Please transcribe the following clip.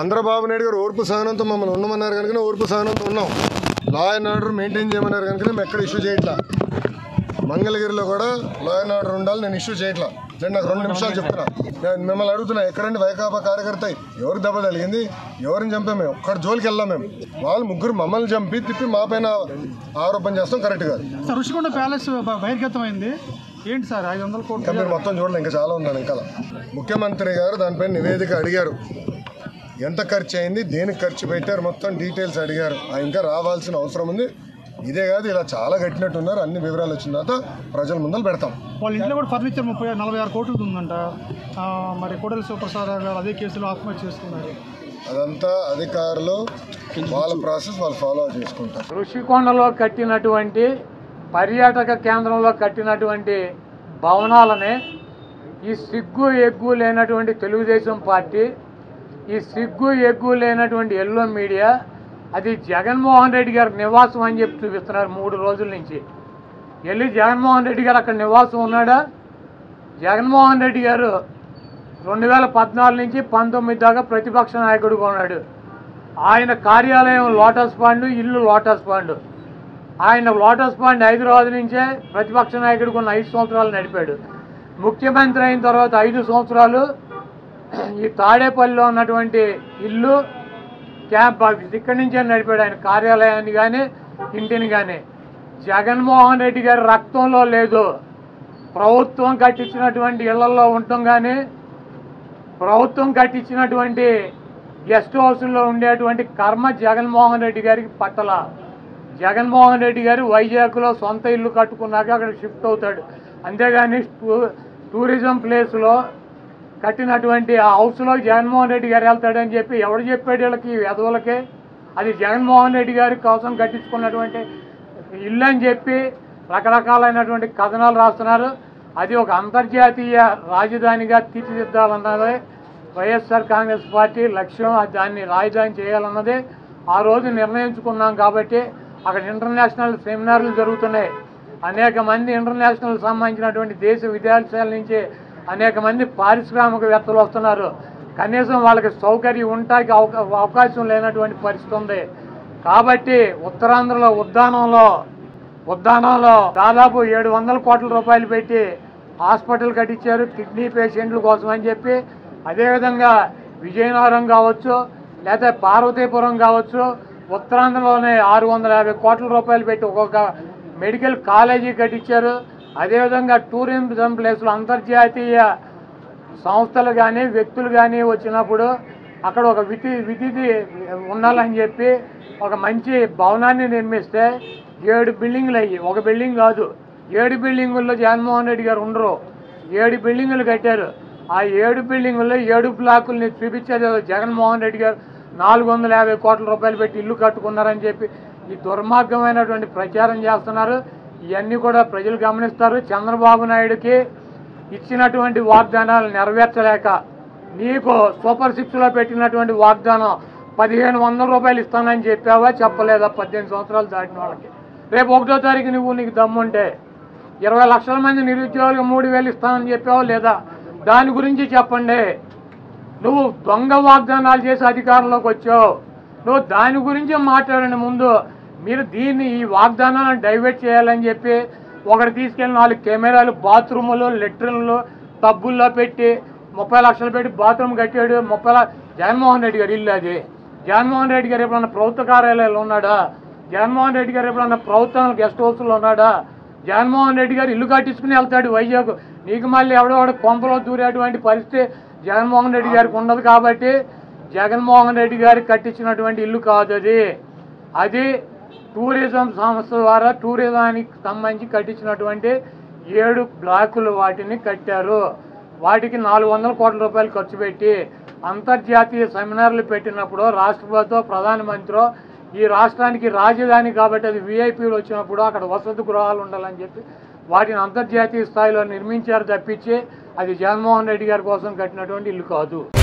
చంద్రబాబు నాయుడు గారు ఓర్పు సహనంతో మమ్మల్ని ఉండమన్నారు కనుక ఓర్పు సహనంతో ఉన్నాం లా అండ్ ఆర్డర్ మెయింటైన్ చేయమన్నారు కనుక మేము ఎక్కడ ఇష్యూ చేయట్లా మంగళగిరిలో కూడా లా అండ్ ఆర్డర్ ఉండాలి నేను ఇష్యూ చేయట్లా నేను నాకు రెండు నిమిషాలు చెప్తున్నా నేను మిమ్మల్ని అడుగుతున్నా ఎక్కడండి వైకాపా కార్యకర్త ఎవరు దెబ్బ తగిలింది ఎవరిని చంపాం మేము ఒక్కడ జోలికి వెళ్ళాం మేము వాళ్ళు ముగ్గురు మమ్మల్ని చంపి తిప్పి మా పైన ఆరోపణ చేస్తాం కరెక్ట్ కాదు సార్ రుషికొండ ప్యాలెస్ బ- బహిర్గతమైంది ఏంటి సార్ ఐదు వందల కోట్లు ఇంకా మీరు మొత్తం చూడలేదు ఇంకా చాలా ఉందని ఇంకా ముఖ్యమంత్రి గారు దానిపైన నివేదిక అడిగారు ఎంత ఖర్చు అయింది దేనికి ఖర్చు పెట్టారు మొత్తం డీటెయిల్స్ అడిగారు ఆ ఇంకా రావాల్సిన అవసరం ఉంది ఇదే కాదు ఇలా చాలా కట్టినట్టున్నారు అన్ని వివరాలు వచ్చిన తర్వాత ప్రజల ముందర పెడతాం వాళ్ళ ఇంట్లో కూడా ఫర్నిచర్ ముప్పై నలభై ఆరు కోట్లు ఉందంట ఆ, మరి కోడలి శివప్రసాద్ గారు అదే కేసులో ఆత్మహత్య చేసుకున్నారు అదంతా అధికారులు వాళ్ళ ప్రాసెస్ వాళ్ళు ఫాలో చేసుకుంటారు ఋషికొండలో కట్టినటువంటి పర్యాటక కేంద్రంలో కట్టినటువంటి భవనాలనే ఈ సిగ్గు ఎగ్గు లేనటువంటి తెలుగుదేశం పార్టీ ఈ సిగ్గు ఎగ్గు లేనటువంటి ఎల్లో మీడియా అది జగన్మోహన్ రెడ్డి గారి నివాసం అని చెప్పి చూపిస్తున్నారు మూడు రోజుల నుంచి వెళ్ళి జగన్మోహన్ రెడ్డి గారు అక్కడ నివాసం ఉన్నాడా జగన్మోహన్ రెడ్డి గారు రెండు వేల పద్నాలుగు నుంచి పంతొమ్మిది దాకా ప్రతిపక్ష నాయకుడిగా ఉన్నాడు ఆయన కార్యాలయం లోటస్ పాండ్ ఇల్లు లోటస్ పాండ్ ఆయన లోటస్ పాండ్ హైదరాబాద్ నుంచే ప్రతిపక్ష నాయకుడికి ఉన్న ఐదు సంవత్సరాలు నడిపాడు ముఖ్యమంత్రి అయిన తర్వాత ఐదు సంవత్సరాలు ఈ తాడేపల్లిలో ఉన్నటువంటి ఇల్లు క్యాంప్ ఆఫీస్ ఇక్కడి నుంచే నడిపాడు ఆయన కార్యాలయాన్ని కానీ ఇంటిని కానీ జగన్మోహన్ రెడ్డి గారి రక్తంలో లేదు ప్రభుత్వం కట్టించినటువంటి ఇళ్లలో ఉండటం కానీ ప్రభుత్వం కట్టించినటువంటి గెస్ట్ హౌస్లో ఉండేటువంటి కర్మ జగన్మోహన్ రెడ్డి గారికి పట్టల జగన్మోహన్ రెడ్డి గారు వైజాగ్లో సొంత ఇల్లు కట్టుకున్నాక అక్కడ షిఫ్ట్ అవుతాడు అంతేగాని టూ- టూరిజం ప్లేస్లో కట్టినటువంటి ఆ హౌస్లో జగన్మోహన్ రెడ్డి గారు వెళ్తాడని చెప్పి ఎవడు చెప్పాడు వీళ్ళకి ఈ వెధవులకి అది జగన్మోహన్ రెడ్డి గారి కోసం కట్టించుకున్నటువంటి ఇల్లు అని చెప్పి రకరకాలైనటువంటి కథనాలు రాస్తున్నారు అది ఒక అంతర్జాతీయ రాజధానిగా తీర్చిదిద్దాలన్నదే వైఎస్ఆర్ కాంగ్రెస్ పార్టీ లక్ష్యం అది దాన్ని రాజధాని చేయాలన్నదే ఆ రోజు నిర్ణయించుకున్నాం కాబట్టి అక్కడ ఇంటర్నేషనల్ సెమినార్లు జరుగుతున్నాయి అనేక మంది ఇంటర్నేషనల్ సంబంధించినటువంటి దేశ విదేశాల నుంచి అనేక మంది పారిశ్రామికవేత్తలు వస్తున్నారు కనీసం వాళ్ళకి సౌకర్యం ఉండటానికి అవకా- అవకాశం లేనటువంటి పరిస్థితి ఉంది కాబట్టి ఉత్తరాంధ్రలో ఉద్దానంలో ఉద్దానంలో దాదాపు ఏడు వందల కోట్ల రూపాయలు పెట్టి హాస్పిటల్ కట్టించారు కిడ్నీ పేషెంట్ల కోసం అని చెప్పి అదేవిధంగా విజయనగరం కావచ్చు లేదా పార్వతీపురం కావచ్చు ఉత్తరాంధ్రలోనే ఆరు వందల యాభై కోట్ల రూపాయలు పెట్టి ఒక్కొక్క మెడికల్ కాలేజీ కట్టించారు అదేవిధంగా టూరిజం ప్లేస్లో అంతర్జాతీయ సంస్థలు కానీ వ్యక్తులు కానీ వచ్చినప్పుడు అక్కడ ఒక విధి విధిది ఉండాలని చెప్పి ఒక మంచి భవనాన్ని నిర్మిస్తే ఏడు బిల్డింగ్లు అయ్యి ఒక బిల్డింగ్ కాదు ఏడు బిల్డింగుల్లో జగన్మోహన్ రెడ్డి గారు ఉండరు ఏడు బిల్డింగులు కట్టారు ఆ ఏడు బిల్డింగుల్లో ఏడు బ్లాకుల్ని చూపించేది జగన్మోహన్ రెడ్డి గారు నాలుగు వందల యాభై కోట్ల రూపాయలు పెట్టి ఇల్లు కట్టుకున్నారని చెప్పి ఈ దుర్మార్గమైనటువంటి ప్రచారం చేస్తున్నారు ఇవన్నీ కూడా ప్రజలు గమనిస్తారు చంద్రబాబు నాయుడుకి ఇచ్చినటువంటి వాగ్దానాలు నెరవేర్చలేక నీకు సూపర్ సిక్స్లో పెట్టినటువంటి వాగ్దానం పదిహేను వందల రూపాయలు ఇస్తానని చెప్పావా చెప్పలేదా పద్దెనిమిది సంవత్సరాలు దాటిన వాళ్ళకి రేపు ఒకటో తారీఖు నువ్వు నీకు దమ్ముంటే ఇరవై లక్షల మంది నిరుద్యోగులకు మూడు వేలు ఇస్తానని చెప్పావా లేదా దాని గురించి చెప్పండి నువ్వు దొంగ వాగ్దానాలు చేసి అధికారంలోకి వచ్చావు నువ్వు దాని గురించి మాట్లాడండి ముందు మీరు దీన్ని ఈ వాగ్దానాలను డైవర్ట్ చేయాలని చెప్పి ఒకటి తీసుకెళ్ళి నాలుగు కెమెరాలు బాత్రూములు లెట్రిన్లు టబ్బుల్లో పెట్టి ముప్పై లక్షలు పెట్టి బాత్రూమ్ కట్టాడు ముప్పై ల- జగన్మోహన్ రెడ్డి గారు ఇల్లు అది జగన్మోహన్ రెడ్డి గారు ఎప్పుడన్నా ప్రభుత్వ కార్యాలయాలు ఉన్నాడా జగన్మోహన్ రెడ్డి గారు ఎప్పుడన్నా ప్రభుత్వం గెస్ట్ హౌస్లో ఉన్నాడా జగన్మోహన్ రెడ్డి గారు ఇల్లు కట్టించుకుని వెళ్తాడు వైజాగ్ నీకు మళ్ళీ ఎవడో కొంపలో దూరేటువంటి పరిస్థితి జగన్మోహన్ రెడ్డి గారికి ఉండదు కాబట్టి జగన్మోహన్ రెడ్డి గారికి కట్టించినటువంటి ఇల్లు కాదు అది అది టూరిజం సంస్థ ద్వారా టూరిజానికి సంబంధించి కట్టించినటువంటి ఏడు బ్లాకులు వాటిని కట్టారు వాటికి నాలుగు వందల కోట్ల రూపాయలు ఖర్చు పెట్టి అంతర్జాతీయ సెమినార్లు పెట్టినప్పుడు రాష్ట్రపతితో ప్రధానమంత్రి ఈ రాష్ట్రానికి రాజధాని కాబట్టి అది విఐపీలు వచ్చినప్పుడు అక్కడ వసతి గృహాలు ఉండాలని చెప్పి వాటిని అంతర్జాతీయ స్థాయిలో నిర్మించారు తప్పించి అది జగన్మోహన్ రెడ్డి గారి కోసం కట్టినటువంటి ఇల్లు కాదు